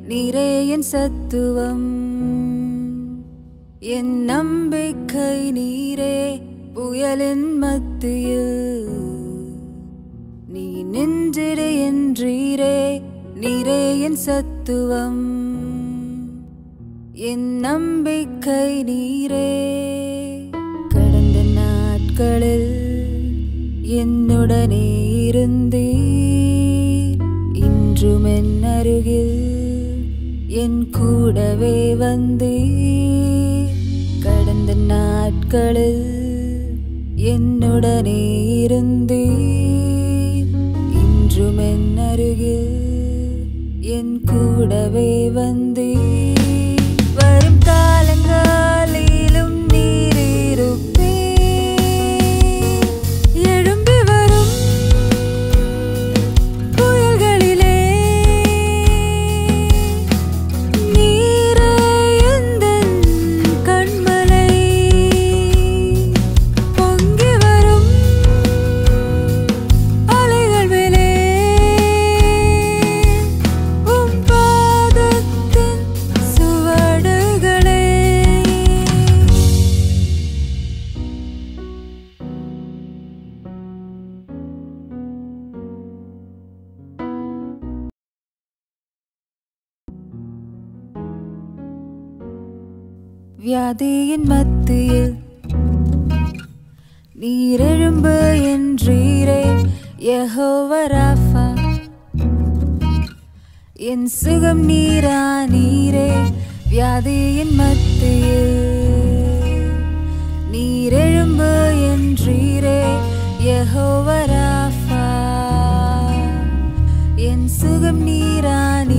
நீரே என் சத்துவம் என் நம்பிக்கை நீரே புயலின் மத்தியில் நீ நின்றிடு என்றீரே நீரே என் சத்துவம் என் நம்பிக்கை நீரே கடந்த நாட்களில் என்னுடனே இருந்தீர் இன்றும் என் அருகில் என் கூடவே வந்தீர் கடந்த நாட்களில் என்னுடனே இருந்தீர் இன்றும் என் அருகில் என் கூடவே வந்தீர் வரும் காலங்களிலும் நீர் இருப்பீர் எழும்பி வரும் புயல்களிலே நீரே எந்தன் கண்மலை பொங்கி வரும் அலைகள் மேலே உம் பாதத்தின் சுவடுகளே வியாதியின் மத்தியில் நீரெழும்பு என்றீரே யெகோவராஃபா என் சுகம் நீரா நீரே வியாதியின் மத்தியில் நீரெழும்பு என்றீரே யெகோவராஃபா என் சுகம் நீரா நீரே